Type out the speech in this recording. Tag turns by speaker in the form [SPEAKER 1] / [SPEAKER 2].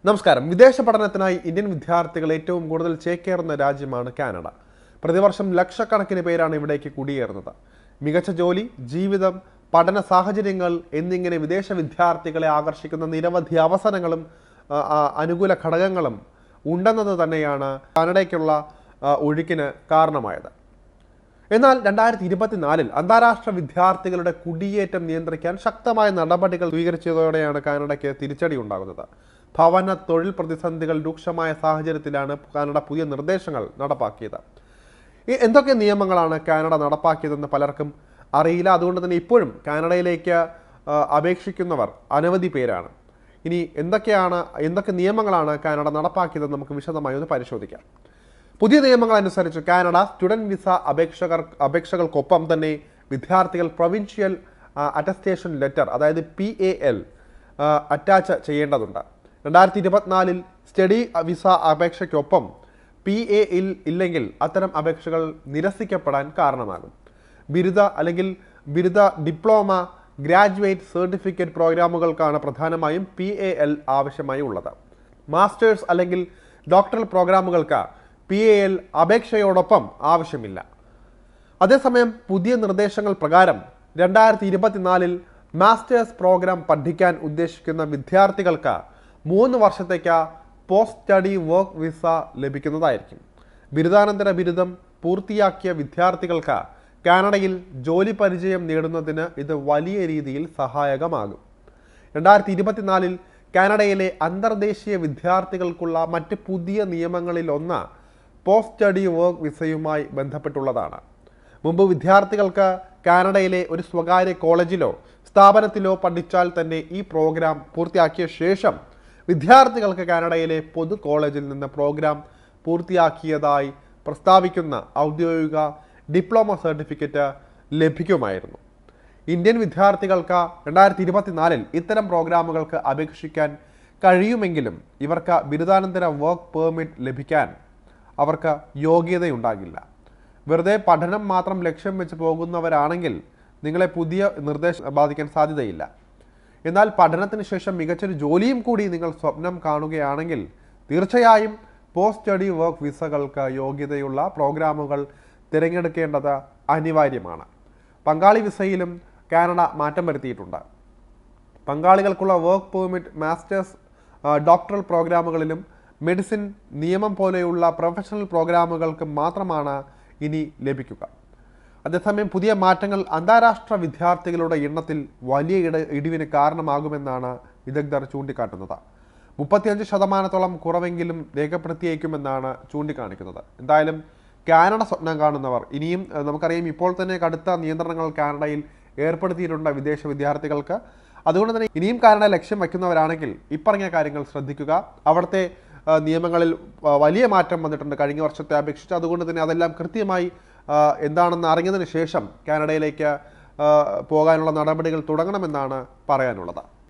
[SPEAKER 1] നമസ്കാരം വിദേശ പഠനത്തിനായി ഇന്ത്യൻ വിദ്യാർത്ഥികൾ ഏറ്റവും കൂടുതൽ ചേക്കേറുന്ന രാജ്യമാണ് കാനഡ പ്രതിവർഷം ലക്ഷക്കണക്കിന് പേരാണ് ഇവിടേക്ക് കുടിയേറുന്നത് മികച്ച ജോലി ജീവിതം പഠന സാഹചര്യങ്ങൾ എന്നിങ്ങനെ വിദേശ വിദ്യാർത്ഥികളെ ആകർഷിക്കുന്ന നിരവധി അവസരങ്ങളും ആ, ആ, അനുകൂല ഘടകങ്ങളും ഉണ്ടെന്നത് തന്നെയാണ് കാനഡയ്ക്കുള്ള ആ, ഒഴുക്കിന് കാരണമായത് എന്നാൽ രണ്ടായിരത്തി ഇരുപത്തിനാലിൽ അന്താരാഷ്ട്ര വിദ്യാർത്ഥികളുടെ കുടിയേറ്റം നിയന്ത്രിക്കാൻ ശക്തമായ നടപടികൾ സ്വീകരിച്ചതോടെയാണ് കാനഡയ്ക്ക് തിരിച്ചടി ഉണ്ടാകുന്നത് ഭവന തൊഴിൽ പ്രതിസന്ധികൾ രൂക്ഷമായ സാഹചര്യത്തിലാണ് കാനഡ പുതിയ നിർദ്ദേശങ്ങൾ നടപ്പാക്കിയത് ഈ എന്തൊക്കെ നിയമങ്ങളാണ് കാനഡ നടപ്പാക്കിയതെന്ന് പലർക്കും അറിയില്ല അതുകൊണ്ട് തന്നെ ഇപ്പോഴും കാനഡയിലേക്ക് ആ, അപേക്ഷിക്കുന്നവർ അനവധി പേരാണ് ഇനി എന്തൊക്കെയാണ് എന്തൊക്കെ നിയമങ്ങളാണ് കാനഡ നടപ്പാക്കിയതെന്ന് നമുക്ക് വിശദമായി ഒന്ന് പരിശോധിക്കാം പുതിയ നിയമങ്ങൾ അനുസരിച്ച് കാനഡ സ്റ്റുഡൻറ് വിസ അപേക്ഷകർ അപേക്ഷകൾക്കൊപ്പം തന്നെ വിദ്യാർത്ഥികൾ പ്രൊവിൻഷ്യൽ അറ്റസ്റ്റേഷൻ ലെറ്റർ അതായത് പി എ എൽ അറ്റാച്ച് ചെയ്യേണ്ടതുണ്ട് രണ്ടായിരത്തി ഇരുപത്തിനാലിൽ സ്റ്റഡി വിസ അപേക്ഷയ്ക്കൊപ്പം പി എ ഇൽ ഇല്ലെങ്കിൽ അത്തരം അപേക്ഷകൾ നിരസിക്കപ്പെടാൻ കാരണമാകും ബിരുദ അല്ലെങ്കിൽ ബിരുദ ഡിപ്ലോമ ഗ്രാജുവേറ്റ് സർട്ടിഫിക്കറ്റ് പ്രോഗ്രാമുകൾക്കാണ് പ്രധാനമായും പി എ എൽ ആവശ്യമായി ഉള്ളത് മാസ്റ്റേഴ്സ് അല്ലെങ്കിൽ ഡോക്ടറൽ പ്രോഗ്രാമുകൾക്ക് പി എ എൽ അപേക്ഷയോടൊപ്പം ആവശ്യമില്ല അതേസമയം പുതിയ നിർദ്ദേശങ്ങൾ പ്രകാരം രണ്ടായിരത്തി ഇരുപത്തിനാലിൽ മാസ്റ്റേഴ്സ് പ്രോഗ്രാം പഠിക്കാൻ ഉദ്ദേശിക്കുന്ന വിദ്യാർത്ഥികൾക്ക് മൂന്ന് വർഷത്തേക്ക് പോസ്റ്റ് സ്റ്റഡി വർക്ക് വിസ ലഭിക്കുന്നതായിരിക്കും ബിരുദാനന്തര ബിരുദം പൂർത്തിയാക്കിയ വിദ്യാർത്ഥികൾക്ക് കാനഡയിൽ ജോലി പരിചയം നേടുന്നതിന് ഇത് വലിയ രീതിയിൽ സഹായകമാകും രണ്ടായിരത്തി ഇരുപത്തിനാലിൽ കാനഡയിലെ അന്തർദേശീയ വിദ്യാർത്ഥികൾക്കുള്ള മറ്റ് പുതിയ നിയമങ്ങളിൽ ഒന്ന് പോസ്റ്റ് സ്റ്റഡി വർക്ക് വിസയുമായി ബന്ധപ്പെട്ടുള്ളതാണ് മുമ്പ് വിദ്യാർത്ഥികൾക്ക് കാനഡയിലെ ഒരു സ്വകാര്യ കോളേജിലോ സ്ഥാപനത്തിലോ പഠിച്ചാൽ തന്നെ ഈ പ്രോഗ്രാം പൂർത്തിയാക്കിയ ശേഷം വിദ്യാർത്ഥികൾക്ക് കാനഡയിലെ പൊതു കോളേജിൽ നിന്ന് പ്രോഗ്രാം പൂർത്തിയാക്കിയതായി പ്രസ്താവിക്കുന്ന ഔദ്യോഗിക ഡിപ്ലോമ സർട്ടിഫിക്കറ്റ് ലഭിക്കുമായിരുന്നു ഇന്ത്യൻ വിദ്യാർത്ഥികൾക്ക് രണ്ടായിരത്തി ഇരുപത്തിനാലിൽ ഇത്തരം പ്രോഗ്രാമുകൾക്ക് അപേക്ഷിക്കാൻ കഴിയുമെങ്കിലും ഇവർക്ക് ബിരുദാനന്തര വർക്ക് പെർമിറ്റ് ലഭിക്കാൻ അവർക്ക് യോഗ്യതയുണ്ടാകില്ല വെറുതെ പഠനം മാത്രം ലക്ഷ്യം വെച്ച് പോകുന്നവരാണെങ്കിൽ നിങ്ങളെ പുതിയ നിർദ്ദേശം ബാധിക്കാൻ സാധ്യതയില്ല എന്നാൽ പഠനത്തിന് ശേഷം മികച്ചൊരു ജോലിയും കൂടി നിങ്ങൾ സ്വപ്നം കാണുകയാണെങ്കിൽ തീർച്ചയായും പോസ്റ്റ് സ്റ്റഡി വർക്ക് വിസകൾക്ക് യോഗ്യതയുള്ള പ്രോഗ്രാമുകൾ തിരഞ്ഞെടുക്കേണ്ടത് അനിവാര്യമാണ് പങ്കാളി വിസയിലും കാനഡ മാറ്റം വരുത്തിയിട്ടുണ്ട് പങ്കാളികൾക്കുള്ള വർക്ക് പെർമിറ്റ് മാസ്റ്റേഴ്സ് ആ, ഡോക്ടറൽ പ്രോഗ്രാമുകളിലും മെഡിസിൻ നിയമം പോലെയുള്ള പ്രൊഫഷണൽ പ്രോഗ്രാമുകൾക്ക് മാത്രമാണ് ഇനി ലഭിക്കുക അതേസമയം പുതിയ മാറ്റങ്ങൾ അന്താരാഷ്ട്ര വിദ്യാർത്ഥികളുടെ എണ്ണത്തിൽ വലിയ ഇട ഇടിവിന് കാരണമാകുമെന്നാണ് വിദഗ്ധർ ചൂണ്ടിക്കാട്ടുന്നത് മുപ്പത്തിയഞ്ച് ശതമാനത്തോളം കുറവെങ്കിലും രേഖപ്പെടുത്തിയേക്കുമെന്നാണ് ചൂണ്ടിക്കാണിക്കുന്നത് എന്തായാലും കാനഡ സ്വപ്നം കാണുന്നവർ ഇനിയും ഏഹ്, നമുക്കറിയാം ഇപ്പോൾ തന്നെ കടുത്ത നിയന്ത്രണങ്ങൾ കാനഡയിൽ ഏർപ്പെടുത്തിയിട്ടുണ്ട് വിദേശ വിദ്യാർത്ഥികൾക്ക് അതുകൊണ്ട് തന്നെ ഇനിയും കാനഡ ലക്ഷ്യം വയ്ക്കുന്നവരാണെങ്കിൽ ഇപ്പറഞ്ഞ കാര്യങ്ങൾ ശ്രദ്ധിക്കുക അവിടുത്തെ ആ, നിയമങ്ങളിൽ ആ, വലിയ മാറ്റം വന്നിട്ടുണ്ട് കഴിഞ്ഞ വർഷത്തെ അപേക്ഷിച്ച് അതുകൊണ്ട് തന്നെ അതെല്ലാം കൃത്യമായി ആ, എന്താണെന്ന് അറിഞ്ഞതിന് ശേഷം കാനഡയിലേക്ക് ആ, പോകാനുള്ള നടപടികൾ തുടങ്ങണമെന്നാണ് പറയാനുള്ളത്